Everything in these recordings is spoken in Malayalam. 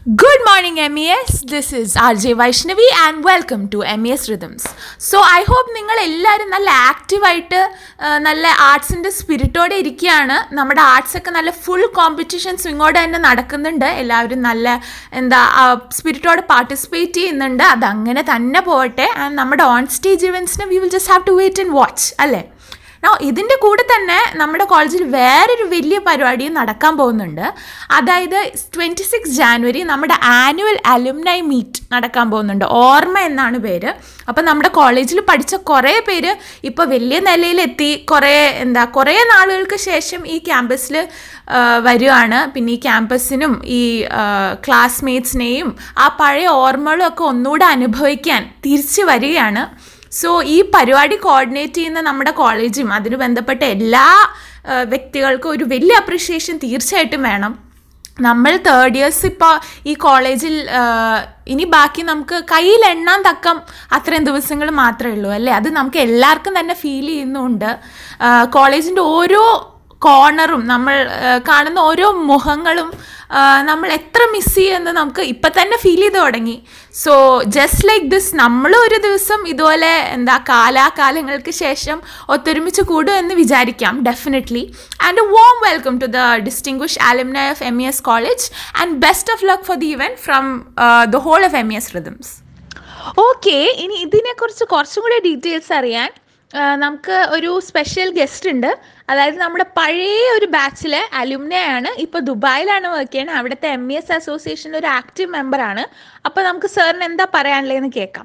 Good morning, MES. This is RJ Vaishnavi and welcome to MES Rhythms. So I hope നിങ്ങൾ എല്ലാവരും നല്ല ആക്റ്റീവായിട്ട് നല്ല ആർട്സിൻ്റെ സ്പിരിറ്റോടെ ഇരിക്കുകയാണ് നമ്മുടെ ആർട്സ് ഒക്കെ നല്ല ഫുൾ കോമ്പറ്റീഷൻ സ്വിങ്ങോടെ തന്നെ നടക്കുന്നുണ്ട് എല്ലാവരും നല്ല എന്താ സ്പിരിറ്റോടെ പാർട്ടിസിപ്പേറ്റ് ചെയ്യുന്നുണ്ട് അതങ്ങനെ തന്നെ പോകട്ടെ ആൻഡ് നമ്മുടെ ഓൺ സ്റ്റേജ് ഇവൻറ്റ്സിന് we will just have to wait and watch അല്ലേ നോ ഇതിൻ്റെ കൂടെ തന്നെ നമ്മുടെ കോളേജിൽ വേറൊരു വലിയ പരിപാടിയും നടക്കാൻ പോകുന്നുണ്ട് അതായത് ട്വൻറ്റി സിക്സ് ജാനുവരി നമ്മുടെ ആനുവൽ അലുമിനൈ മീറ്റ് നടക്കാൻ പോകുന്നുണ്ട് ഓർമ്മ എന്നാണ് പേര് അപ്പം നമ്മുടെ കോളേജിൽ പഠിച്ച കുറേ പേര് ഇപ്പോൾ വലിയ നിലയിലെത്തി കുറേ എന്താ കുറേ നാളുകൾക്ക് ശേഷം ഈ ക്യാമ്പസിൽ വരുവാണ് പിന്നെ ഈ ക്യാമ്പസിനും ഈ ക്ലാസ്മേറ്റ്സിനെയും ആ പഴയ ഓർമ്മകളും ഒക്കെ ഒന്നുകൂടെ അനുഭവിക്കാൻ തിരിച്ചു വരികയാണ് സോ ഈ പരിപാടി കോർഡിനേറ്റ് ചെയ്യുന്ന നമ്മുടെ കോളേജും അതിന് ബന്ധപ്പെട്ട എല്ലാ ആ, വ്യക്തികൾക്കും ഒരു വലിയ അപ്രിഷിയേഷൻ തീർച്ചയായിട്ടും വേണം നമ്മൾ തേർഡ് ഇയേഴ്സ് ഇപ്പോൾ ഈ കോളേജിൽ ആ, ഇനി ബാക്കി നമുക്ക് കയ്യിൽ എണ്ണാൻ തക്കം അത്രയും ദിവസങ്ങൾ മാത്രമേ ഉള്ളൂ അല്ലേ അത് നമുക്ക് എല്ലാവർക്കും തന്നെ ഫീൽ ചെയ്യുന്നുണ്ട് കോളേജിൻ്റെ ഓരോ കോർണറും നമ്മൾ ആ, കാണുന്ന ഓരോ മുഖങ്ങളും ആ, നമ്മൾ എത്ര മിസ് ചെയ്യുമെന്ന് നമുക്ക് ഇപ്പം തന്നെ ഫീൽ ചെയ്ത് തുടങ്ങി സോ ജസ്റ്റ് ലൈക്ക് ദിസ് നമ്മൾ ഒരു ദിവസം ഇതുപോലെ എന്താ കാലാകാലങ്ങൾക്ക് ശേഷം ഒത്തൊരുമിച്ച് കൂടും എന്ന് വിചാരിക്കാം definitely and warm welcome to the distinguished alumni of M E S college and best of luck for the event from the whole of M E S rhythms okay ഇനി ഇതിനെക്കുറിച്ച് കുറച്ചും കൂടി ഡീറ്റെയിൽസ് അറിയാൻ ആ, നമുക്ക് ഒരു സ്പെഷ്യൽ ഗസ്റ്റ് ഉണ്ട് അതായത് നമ്മുടെ പഴയ ഒരു ബാച്ചിലെ അലുമിനെ ആണ് ഇപ്പോൾ ദുബായിലാണ് വർക്ക് ചെയ്യുന്നത് അവിടുത്തെ എം ഇ എസ് അസോസിയേഷനിൽ ഒരു ആക്റ്റീവ് മെമ്പറാണ് അപ്പോൾ നമുക്ക് സാറിന് എന്താ പറയാനുള്ളതെന്ന് കേൾക്കാം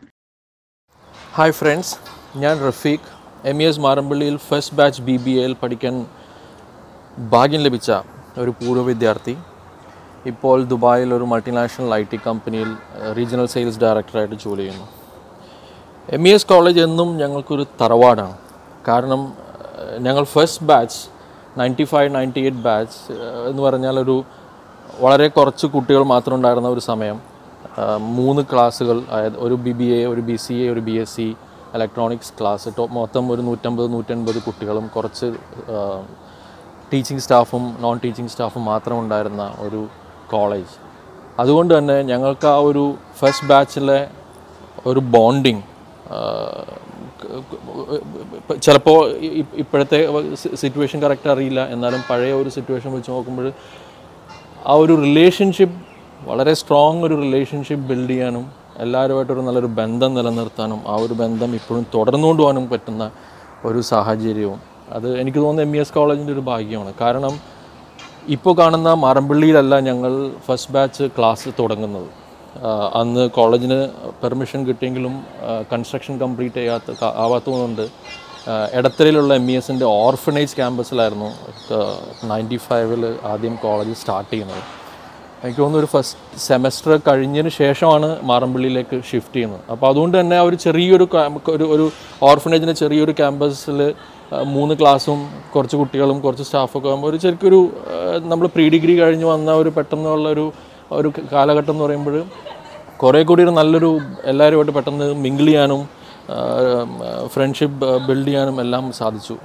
ഹായ് ഫ്രണ്ട്സ് ഞാൻ റഫീഖ് എം ഇ എസ് മാറമ്പള്ളിയിൽ ഫസ്റ്റ് ബാച്ച് ബി ബി എയിൽ പഠിക്കാൻ ഭാഗ്യം ലഭിച്ച ഒരു പൂർവ്വ വിദ്യാർത്ഥി ഇപ്പോൾ ദുബായിൽ ഒരു മൾട്ടിനാഷണൽ ഐ ടി കമ്പനിയിൽ റീജിയണൽ സെയിൽസ് ഡയറക്ടറായിട്ട് ജോലി ചെയ്യുന്നു എം ഇ എസ് കോളേജ് എന്നും ഞങ്ങൾക്കൊരു തറവാടാണ് കാരണം ഏഹ്, ഞങ്ങൾ first batch ninety five ninety eight batch എന്ന് പറഞ്ഞാൽ ഒരു വളരെ കുറച്ച് കുട്ടികൾ മാത്രം ഉണ്ടായിരുന്ന ഒരു സമയം ഏഹ്, മൂന്ന് ക്ലാസ്സുകൾ അതായത് ഒരു ബി ബി എ ഒരു ബി സി എ ഒരു B S C electronics class ടോ മൊത്തം ഒരു നൂറ്റമ്പത് നൂറ്റൻപത് കുട്ടികളും കുറച്ച് ടീച്ചിങ് സ്റ്റാഫും നോൺ ടീച്ചിങ് സ്റ്റാഫും മാത്രം ഉണ്ടായിരുന്ന ഒരു കോളേജ് അതുകൊണ്ട് തന്നെ ഞങ്ങൾക്ക് ആ ഒരു ഫസ്റ്റ് ബാച്ചിലെ ഒരു ബോണ്ടിങ് ചിലപ്പോൾ ഇപ്പോഴത്തെ സിറ്റുവേഷൻ കറക്റ്റ് അറിയില്ല എന്നാലും പഴയ ഒരു സിറ്റുവേഷൻ വെച്ച് നോക്കുമ്പോൾ ആ ഒരു റിലേഷൻഷിപ്പ് വളരെ സ്ട്രോങ് ഒരു റിലേഷൻഷിപ്പ് ബിൽഡ് ചെയ്യാനും എല്ലാവരുമായിട്ടൊരു നല്ലൊരു ബന്ധം നിലനിർത്താനും ആ ഒരു ബന്ധം ഇപ്പോഴും തുടർന്നുകൊണ്ട് പോകാനും പറ്റുന്ന ഒരു സാഹചര്യവും അത് എനിക്ക് തോന്നുന്നു എം ഇ എസ് കോളേജിൻ്റെ ഒരു ഭാഗ്യമാണ് കാരണം ഇപ്പോൾ കാണുന്ന മാറമ്പള്ളിയിലല്ല ഞങ്ങൾ ഫസ്റ്റ് ബാച്ച് ക്ലാസ് തുടങ്ങുന്നത് ആ, അന്ന് കോളേജിന് പെർമിഷൻ കിട്ടിയെങ്കിലും കൺസ്ട്രക്ഷൻ കംപ്ലീറ്റ് ചെയ്യാത്ത ക- ആവാത്തതുകൊണ്ട് ആ, എടത്തലയിലുള്ള എം ഇ എസിൻ്റെ ഓർഫനേജ് ക്യാമ്പസിലായിരുന്നു നയൻറ്റി ഫൈവിൽ ആദ്യം കോളേജ് സ്റ്റാർട്ട് ചെയ്യുന്നത് എനിക്ക് തോന്നുന്നു ഒരു ഫസ്റ്റ് സെമസ്റ്റർ കഴിഞ്ഞതിന് ശേഷമാണ് മാറമ്പള്ളിയിലേക്ക് ഷിഫ്റ്റ് ചെയ്യുന്നത് അപ്പോൾ അതുകൊണ്ട് തന്നെ ആ ഒരു ചെറിയൊരു ക്യാമ്പ് ഒരു ഒരു ഓർഫനേജിൻ്റെ ചെറിയൊരു ക്യാമ്പസിൽ മൂന്ന് ക്ലാസ്സും കുറച്ച് കുട്ടികളും കുറച്ച് സ്റ്റാഫൊക്കെ ആകുമ്പോൾ ഒരു ശരിക്കൊരു നമ്മൾ പ്രീ ഡിഗ്രി കഴിഞ്ഞ് വന്ന ഒരു പെട്ടെന്നുള്ള ഒരു ഒരു കാലഘട്ടം എന്ന് പറയുമ്പോൾ കുറേ കൂടി ഒരു നല്ലൊരു എല്ലാവരുമായിട്ട് പെട്ടെന്ന് മിങ്കിൾ ചെയ്യാനും ഫ്രണ്ട്ഷിപ്പ് ബിൽഡ് ചെയ്യാനും എല്ലാം സാധിച്ചു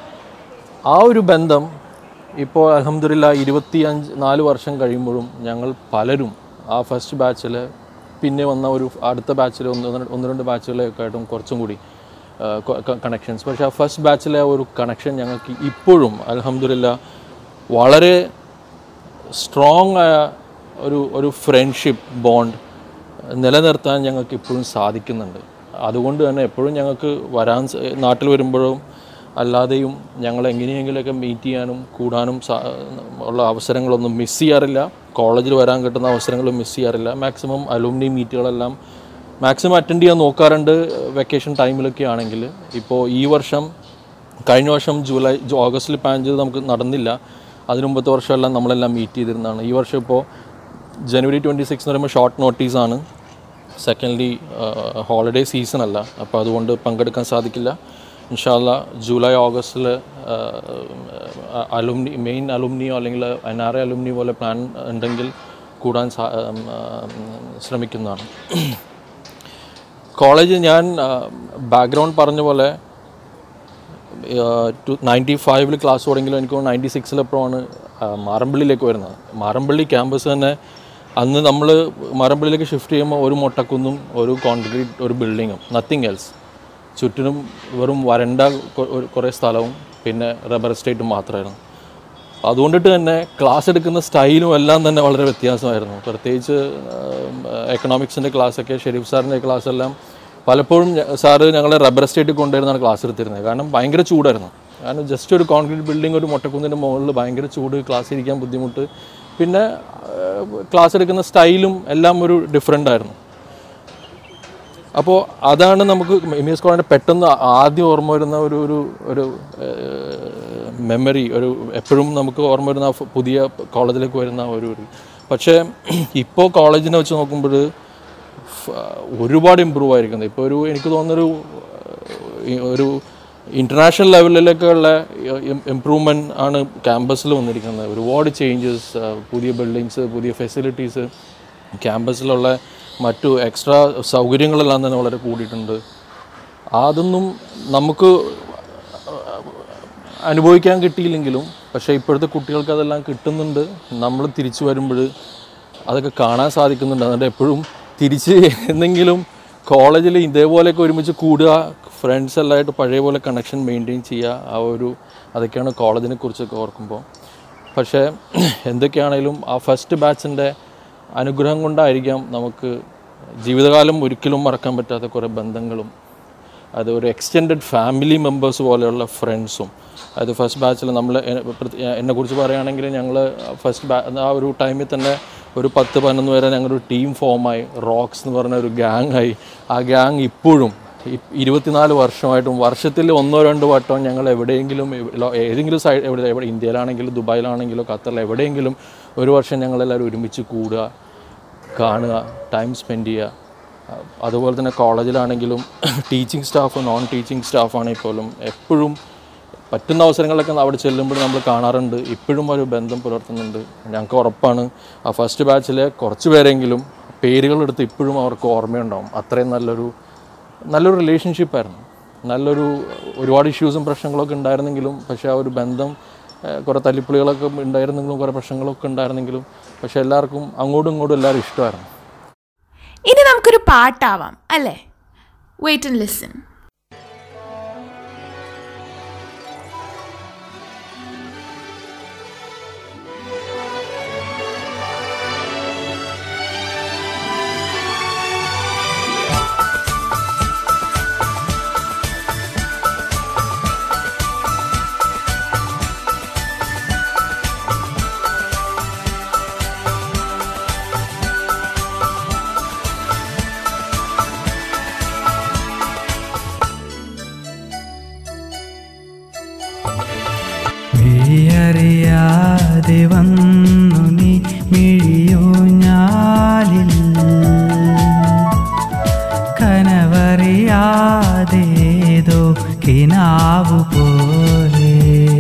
ആ ഒരു ബന്ധം ഇപ്പോൾ അലഹമില്ല ഇരുപത്തി അഞ്ച് നാല് വർഷം കഴിയുമ്പോഴും ഞങ്ങൾ പലരും ആ ഫസ്റ്റ് ബാച്ചിൽ പിന്നെ വന്ന ഒരു അടുത്ത ബാച്ചിൽ ഒന്ന് ഒന്ന് ഒന്ന് രണ്ട് ബാച്ചുകളെയൊക്കെ ആയിട്ടും കുറച്ചും കൂടി കണക്ഷൻസ് പക്ഷേ ആ ഫസ്റ്റ് ബാച്ചിലെ ഒരു കണക്ഷൻ ഞങ്ങൾക്ക് ഇപ്പോഴും അലഹമില്ല വളരെ സ്ട്രോങ് ആയ ഒരു ഒരു ഫ്രണ്ട്ഷിപ്പ് ബോണ്ട് നിലനിർത്താൻ ഞങ്ങൾക്ക് ഇപ്പോഴും സാധിക്കുന്നുണ്ട് അതുകൊണ്ട് തന്നെ എപ്പോഴും ഞങ്ങൾക്ക് വരാൻ സ- നാട്ടിൽ വരുമ്പോഴും അല്ലാതെയും ഞങ്ങൾ എങ്ങനെയെങ്കിലുമൊക്കെ മീറ്റ് ചെയ്യാനും കൂടാനും സാ- ഉള്ള അവസരങ്ങളൊന്നും മിസ് ചെയ്യാറില്ല കോളേജിൽ വരാൻ കിട്ടുന്ന അവസരങ്ങളും മിസ് ചെയ്യാറില്ല മാക്സിമം അലൂമിനി മീറ്റുകളെല്ലാം മാക്സിമം അറ്റൻഡ് ചെയ്യാൻ നോക്കാറുണ്ട് വെക്കേഷൻ ടൈമിലൊക്കെ ആണെങ്കിൽ ഇപ്പോൾ ഈ വർഷം കഴിഞ്ഞ വർഷം ജൂലൈ ജൂ- ഓഗസ്റ്റിൽ പ്ലാൻ ചെയ്ത് നമുക്ക് നടന്നില്ല അതിനു മുമ്പത്തെ വർഷമെല്ലാം നമ്മളെല്ലാം മീറ്റ് ചെയ്തിരുന്നതാണ് ഈ വർഷം ഇപ്പോൾ ജനുവരി ട്വൻറ്റി സിക്സ് എന്ന് പറയുമ്പോൾ ഷോർട്ട് നോട്ടീസാണ് സെക്കൻഡ്ലി ഹോളിഡേ സീസൺ അല്ല അപ്പോൾ അതുകൊണ്ട് പങ്കെടുക്കാൻ സാധിക്കില്ല ഇൻഷാല്ല ജൂലൈ ഓഗസ്റ്റിൽ അലുമിനി മെയിൻ അലുമിനിയോ അല്ലെങ്കിൽ എൻ ആർ എ അലുമിനി പോലെ പ്ലാൻ ഉണ്ടെങ്കിൽ കൂടാൻ സാ ഉം, ഉം, ശ്രമിക്കുന്നതാണ് കോളേജ് ഞാൻ ബാക്ക്ഗ്രൗണ്ട് പറഞ്ഞ പോലെ ടു നയൻറ്റി ഫൈവിൽ ക്ലാസ് തുടങ്ങിയെങ്കിലും എനിക്ക് നയൻറ്റി സിക്സിലെപ്പോഴാണ് മാറമ്പള്ളിയിലേക്ക് വരുന്നത് മാറമ്പള്ളി ക്യാമ്പസ് തന്നെ അന്ന് നമ്മൾ മരമ്പള്ളിയിലേക്ക് ഷിഫ്റ്റ് ചെയ്യുമ്പോൾ ഒരു മൊട്ടക്കുന്നും ഒരു കോൺക്രീറ്റ് ഒരു ബിൽഡിങ്ങും നത്തിങ് എൽസ് ചുറ്റിനും വെറും വരണ്ട കൊ- ഒരു കുറേ സ്ഥലവും പിന്നെ റബ്ബർ എസ്റ്റേറ്റും മാത്രമായിരുന്നു അതുകൊണ്ടിട്ട് തന്നെ ക്ലാസ് എടുക്കുന്ന സ്റ്റൈലും എല്ലാം തന്നെ വളരെ വ്യത്യാസമായിരുന്നു പ്രത്യേകിച്ച് എക്കണോമിക്സിൻ്റെ ക്ലാസ്സൊക്കെ ഷെരീഫ് സാറിൻ്റെ ക്ലാസ് എല്ലാം പലപ്പോഴും ഞ- സാറ് ഞങ്ങളെ റബ്ബർ എസ്റ്റേറ്റിൽ കൊണ്ടുവരുന്നതാണ് ക്ലാസ് എടുത്തിരുന്നത് കാരണം ഭയങ്കര ചൂടായിരുന്നു കാരണം ജസ്റ്റ് ഒരു കോൺക്രീറ്റ് ബിൽഡിംഗ് ഒരു മുട്ടക്കുന്നിൻ്റെ മുകളിൽ ഭയങ്കര ചൂട് ക്ലാസ് ഇരിക്കാൻ ബുദ്ധിമുട്ട് പിന്നെ ക്ലാസ് എടുക്കുന്ന സ്റ്റൈലും എല്ലാം ഒരു ഡിഫറെൻ്റ് ആയിരുന്നു അപ്പോൾ അതാണ് നമുക്ക് എം എസ് കോളേജിൻ്റെ പെട്ടെന്ന് ആദ്യം ഓർമ്മ വരുന്ന ഒരു ഒരു ഒരു മെമ്മറി ഒരു എപ്പോഴും നമുക്ക് ഓർമ്മ വരുന്ന ആ പുതിയ കോളേജിലേക്ക് വരുന്ന ഒരു ഒരു പക്ഷേ ഇപ്പോൾ കോളേജിനെ വെച്ച് നോക്കുമ്പോൾ ഒരുപാട് ഇമ്പ്രൂവ് ആയിരിക്കുന്നത് ഇപ്പോൾ ഒരു എനിക്ക് തോന്നുന്നൊരു ഏഹ്, ഒരു ഇൻ്റർനാഷണൽ ലെവലിലേക്കുള്ള ഇമ്പ്രൂവ്മെൻറ്റ് ആണ് ക്യാമ്പസിൽ വന്നിരിക്കുന്നത് ഒരുപാട് ചേഞ്ചസ് പുതിയ ബിൽഡിങ്സ് പുതിയ ഫെസിലിറ്റീസ് ക്യാമ്പസിലുള്ള മറ്റു എക്സ്ട്രാ സൗകര്യങ്ങളെല്ലാം തന്നെ വളരെ കൂടിയിട്ടുണ്ട് അതൊന്നും നമുക്ക് അനുഭവിക്കാൻ കിട്ടിയില്ലെങ്കിലും പക്ഷേ ഇപ്പോഴത്തെ കുട്ടികൾക്ക് അതെല്ലാം കിട്ടുന്നുണ്ട് നമ്മൾ തിരിച്ചു വരുമ്പോൾ അതൊക്കെ കാണാൻ സാധിക്കുന്നുണ്ട് അതുകൊണ്ട് എപ്പോഴും തിരിച്ച് എന്തെങ്കിലും കോളേജിൽ ഇതേപോലെയൊക്കെ ഒരുമിച്ച് കൂടുക ഫ്രണ്ട്സ് എല്ലാമായിട്ട് പഴയ പോലെ കണക്ഷൻ മെയിൻറ്റെയിൻ ചെയ്യുക ആ ഒരു അതൊക്കെയാണ് കോളേജിനെ കുറിച്ചൊക്കെ ഓർക്കുമ്പോൾ പക്ഷേ എന്തൊക്കെയാണേലും ആ ഫസ്റ്റ് ബാച്ചിൻ്റെ അനുഗ്രഹം കൊണ്ടായിരിക്കാം നമുക്ക് ജീവിതകാലം ഒരിക്കലും മറക്കാൻ പറ്റാത്ത കുറേ ബന്ധങ്ങളും അത് ഒരു എക്സ്റ്റെൻഡഡ് ഫാമിലി മെമ്പേഴ്സ് പോലെയുള്ള ഫ്രണ്ട്സും അത് ഫസ്റ്റ് ബാച്ചിൽ നമ്മൾ എന്നെ കുറിച്ച് പറയുകയാണെങ്കിൽ ഞങ്ങൾ ഫസ്റ്റ് ബാ ആ ഒരു ടൈമിൽ തന്നെ ഒരു പത്ത് പതിനൊന്ന് പേരെ ഞങ്ങളൊരു ടീം ഫോമായി റോക്സ് എന്ന് പറഞ്ഞ ഒരു ഗ്യാങ് ആയി ആ ഗ്യാങ് ഇപ്പോഴും ഇ- ഇരുപത്തിനാല് വർഷമായിട്ടും വർഷത്തിൽ ഒന്നോ രണ്ടോ വട്ടം ഞങ്ങൾ എവിടെയെങ്കിലും എവ്- ലോ- ഏതെങ്കിലും സൈഡ് എവിടെ എവിടെ ഇന്ത്യയിലാണെങ്കിലും ദുബായിലാണെങ്കിലോ ഖത്തറിൽ എവിടെയെങ്കിലും ഒരു വർഷം ഞങ്ങളെല്ലാവരും ഒരുമിച്ച് കൂടുക കാണുക ടൈം സ്പെൻഡ് ചെയ്യുക അഹ് അതുപോലെ തന്നെ കോളേജിലാണെങ്കിലും ടീച്ചിങ് സ്റ്റാഫ് നോൺ ടീച്ചിങ് സ്റ്റാഫാണെങ്കിൽ പോലും എപ്പോഴും പറ്റുന്ന അവസരങ്ങളിലൊക്കെ അവിടെ ചെല്ലുമ്പോൾ നമ്മൾ കാണാറുണ്ട് ഇപ്പോഴും ഒരു ബന്ധം പുലർത്തുന്നുണ്ട് ഞങ്ങൾക്ക് ഉറപ്പാണ് ആ ഫസ്റ്റ് ബാച്ചിലെ കുറച്ച് പേരെങ്കിലും പേരുകളെടുത്ത് ഇപ്പോഴും അവർക്ക് ഓർമ്മയുണ്ടാവും അത്രയും നല്ലൊരു നല്ലൊരു റിലേഷൻഷിപ്പായിരുന്നു നല്ലൊരു ഒരുപാട് ഇഷ്യൂസും പ്രശ്നങ്ങളൊക്കെ ഉണ്ടായിരുന്നെങ്കിലും പക്ഷേ ആ ഒരു ബന്ധം ഏഹ്, കുറേ തല്ലിപ്പുളികളൊക്കെ ഉണ്ടായിരുന്നെങ്കിലും കുറേ പ്രശ്നങ്ങളൊക്കെ ഉണ്ടായിരുന്നെങ്കിലും പക്ഷേ എല്ലാവർക്കും അങ്ങോട്ടും ഇങ്ങോട്ടും എല്ലാവരും ഇഷ്ടമായിരുന്നു ഇനി നമുക്കൊരു പാട്ടാവാം അല്ലേ വെയിറ്റ് ആൻഡ് ലിസൺ മിഴിയറിയാതെ വന്നു നീ മിഴിയോ ഞാലിൽ കനവറിയാതേതോ കിനാവു പോലെ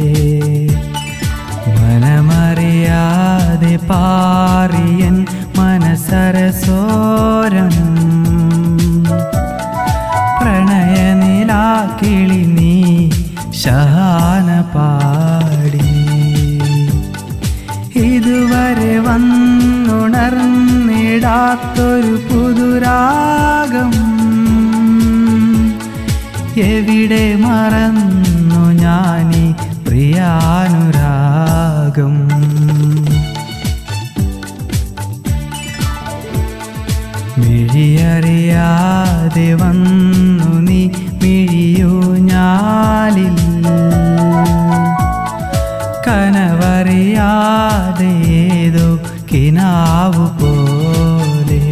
മനമറിയാതെ പാറിയൻ മനസരസോരം പ്രണയനിലാക്കിളി നീ ശഹാന പാടി ഇതുവരെ വന്നുണർന്നിടാത്തൊരു പുതുരാഗം എവിടെ മറന്നു ഞാനീ പ്രിയാനുരാഗം മിഴിയറിയാതെ വന്നു നീ മിഴിയൂ ഞാലിൽ കനവറിയാതെ ഏതോ കിനാവു പോലെ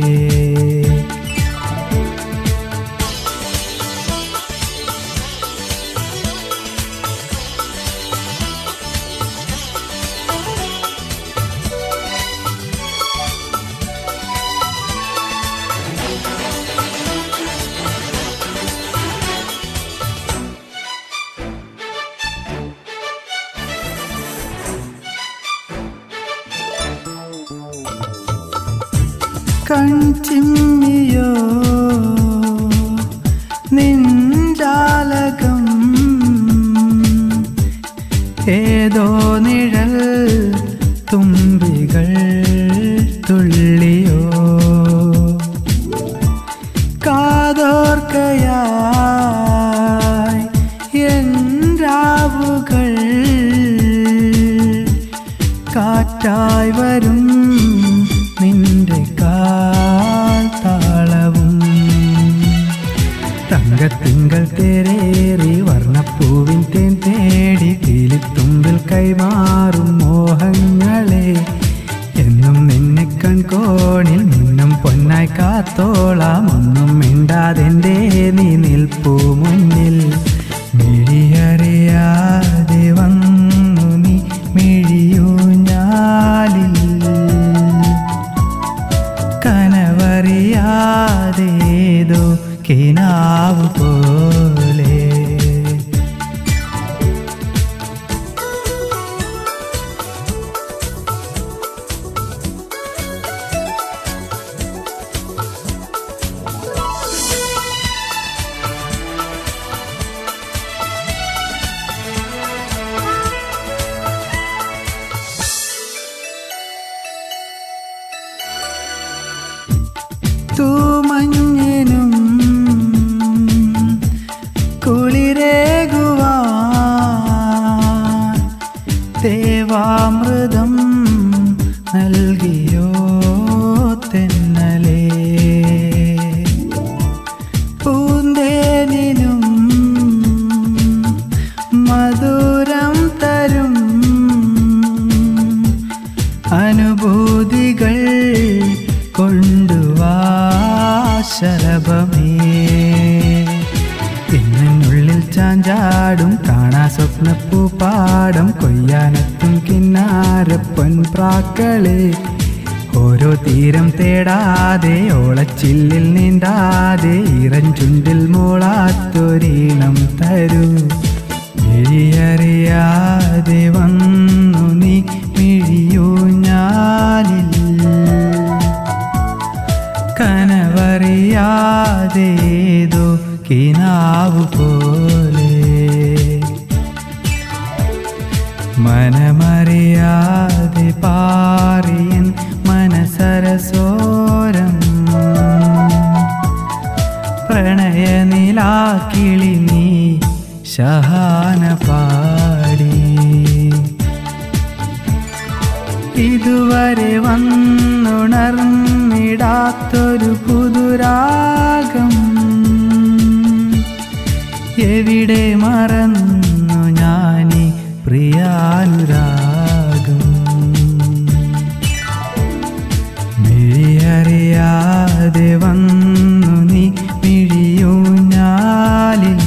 കൺചിമ്മിയോ നിൻജാലകം ഏതോ നിഴൽ തുമ്പികൾ തുള്ളി കാറ്റായി വരും നിന്റെ കാൽ താളവും തങ്കത്തിങ്കൾ തേരേറി വർണ്ണപ്പൂവിൻ തേൻ തേടി തീലിത്തുമ്പിൽ കൈമാറും മോഹങ്ങളെ എന്നും നിന്നെ കൺകോണിൽ നിന്നും പൊന്നായി കാത്തോളാം ഒന്നും മിണ്ടാതെൻ്റെ നീ നിൽപ്പൂ മുന്നിൽ മിഴിയറിയാതെ വന്നു നീ മിഴിയൂഞ്ഞാലിൽ കനവറിയാതേതോ കിനാവ് പോലെ തൂമഞ്ഞിനും കുളിരേകുവാൻ ദേവാമൃതം നൽകിയോ തെന്നലേ പൂന്തേനിനും മധുരം തരും അനുഭൂതികൾ കൊണ്ടുവാ ശലഭമേ പിന്നുള്ളിൽ ചാഞ്ചാടും കാണാ സ്വപ്നപ്പൂ പാടം കൊയ്യാനെത്തും കിന്നാരപ്പൊൻ പ്രാക്കളെ ഓരോ തീരം തേടാതെ ഓളച്ചില്ലിൽ നീണ്ടാതെ ഇറഞ്ചുണ്ടിൽ മോളാത്തൊരീണം തരൂ മിഴിയറിയാതെ വന്നു നീ മിഴിയൂഞ്ഞാലിൽ കനവറിയാതേതോ കിനാവു പോലെ മനമറിയാതെ പാറിയൻ മനസരസോരം പ്രണയനിലാക്കിളി നീ ശഹാന പാടി ഇതുവരെ വന്നുണർന്നിടാത്തൊരു പുതുരാഗം എവിടെ മറന്നു ഞാനീ പ്രിയാനുരാഗം മിഴിയറിയാതെ വന്നു നീ മിഴിയൂഞ്ഞാലിൽ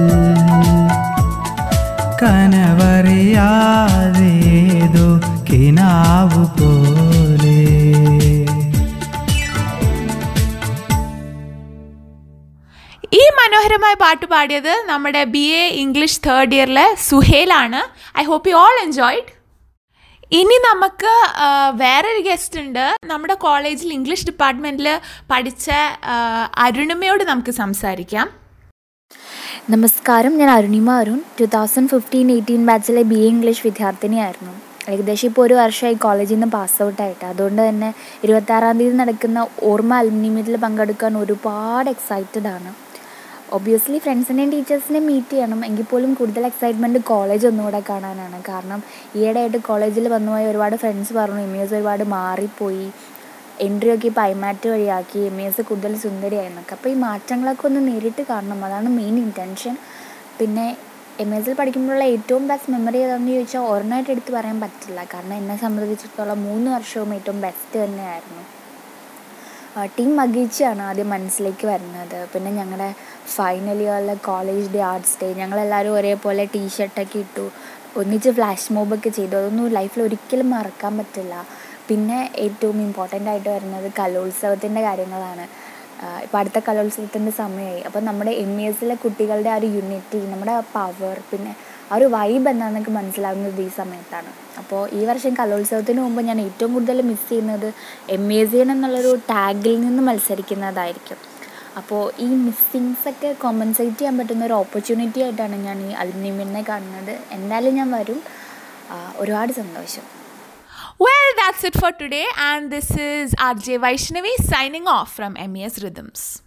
കനവറിയാതേതോ കിനാവു പോലെ ഈ മനോഹരമായ പാട്ട് പാടിയത് നമ്മുടെ ബി എ ഇംഗ്ലീഷ് തേർഡ് ഇയറിലെ സുഹേലാണ് I hope you all enjoyed ഇനി നമുക്ക് ആ, വേറൊരു ഗസ്റ്റ് ഉണ്ട് നമ്മുടെ കോളേജിൽ ഇംഗ്ലീഷ് ഡിപ്പാർട്ട്മെൻറ്റിൽ പഠിച്ച ആ, അരുണിമയോട് നമുക്ക് സംസാരിക്കാം നമസ്കാരം ഞാൻ Arunima Arun two thousand fifteen eighteen ബാച്ചിലെ ബി എ ഇംഗ്ലീഷ് വിദ്യാർത്ഥിനിയായിരുന്നു ഏകദേശം ഇപ്പോൾ ഒരു വർഷമായി കോളേജിൽ നിന്ന് പാസ് ഔട്ടായിട്ട് അതുകൊണ്ട് തന്നെ ഇരുപത്താറാം തീയതി നടക്കുന്ന ഓർമ്മ അലുമിനി മീറ്റിൽ പങ്കെടുക്കാൻ ഒരുപാട് എക്സൈറ്റഡ് ആണ് ഒബ്വിയസ്ലി ഫ്രണ്ട്സിനെയും ടീച്ചേഴ്സിനെയും മീറ്റ് ചെയ്യണം എങ്കിൽ പോലും കൂടുതൽ എക്സൈറ്റ്മെൻറ്റ് കോളേജ് ഒന്നുകൂടെ കാണാനാണ് കാരണം ഈയിടെയായിട്ട് കോളേജിൽ വന്നുപോയ ഒരുപാട് ഫ്രണ്ട്സ് പറഞ്ഞു എം എസ് ഒരുപാട് മാറിപ്പോയി എൻട്രി ഒക്കെ ഇപ്പോൾ ഐമാറ്റ് വഴിയാക്കി എം എസ് കൂടുതൽ സുന്ദരിയായിരുന്നൊക്കെ അപ്പോൾ ഈ മാറ്റങ്ങളൊക്കെ ഒന്ന് നേരിട്ട് കാണണം അതാണ് മെയിൻ ഇൻറ്റൻഷൻ പിന്നെ എം എസിൽ പഠിക്കുമ്പോഴുള്ള ഏറ്റവും ബെസ്റ്റ് മെമ്മറി ഏതാണെന്ന് ചോദിച്ചാൽ ഒരെണ്ണമായിട്ട് എടുത്ത് പറയാൻ പറ്റില്ല കാരണം എന്നെ സംബന്ധിച്ചിടത്തോളം മൂന്ന് വർഷവും ഏറ്റവും ബെസ്റ്റ് തന്നെയായിരുന്നു ടീം മഗീച്ചിയാണ് ആദ്യം മനസ്സിലേക്ക് വരുന്നത് പിന്നെ ഞങ്ങളുടെ final year college day arts day ഞങ്ങളെല്ലാവരും ഒരേപോലെ ടീഷർട്ടൊക്കെ ഇട്ടു ഒന്നിച്ച് ഫ്ലാഷ് മോബൊക്കെ ചെയ്തു അതൊന്നും ലൈഫിൽ ഒരിക്കലും മറക്കാൻ പറ്റില്ല പിന്നെ ഏറ്റവും ഇമ്പോർട്ടൻ്റ് ആയിട്ട് വരുന്നത് കലോത്സവത്തിൻ്റെ കാര്യങ്ങളാണ് ഇപ്പോൾ അടുത്ത കലോത്സവത്തിൻ്റെ സമയമായി അപ്പോൾ നമ്മുടെ എം ഇ എസിലെ കുട്ടികളുടെ ആ ഒരു യൂണിറ്റി നമ്മുടെ പവർ പിന്നെ ആ ഒരു വൈബ് എന്താണെന്നൊക്കെ മനസ്സിലാവുന്നത് ഈ സമയത്താണ് അപ്പോൾ ഈ വർഷം കലോത്സവത്തിന് മുമ്പ് ഞാൻ ഏറ്റവും കൂടുതൽ മിസ് ചെയ്യുന്നത് എം എ സി എന്നുള്ളൊരു ടാഗിൽ നിന്ന് മത്സരിക്കുന്നതായിരിക്കും അപ്പോൾ ഈ മിസ്സിങ്സ് ഒക്കെ കോമ്പൻസേറ്റ് ചെയ്യാൻ പറ്റുന്ന ഒരു ഓപ്പർച്യൂണിറ്റി ആയിട്ടാണ് ഞാൻ ഈ അലുമിനിയമിനെ കാണുന്നത് എന്തായാലും ഞാൻ വരും ആ, ഒരുപാട് സന്തോഷം Well, that's it for today, and this is RJ Vaishnavi signing off from MES Rhythms.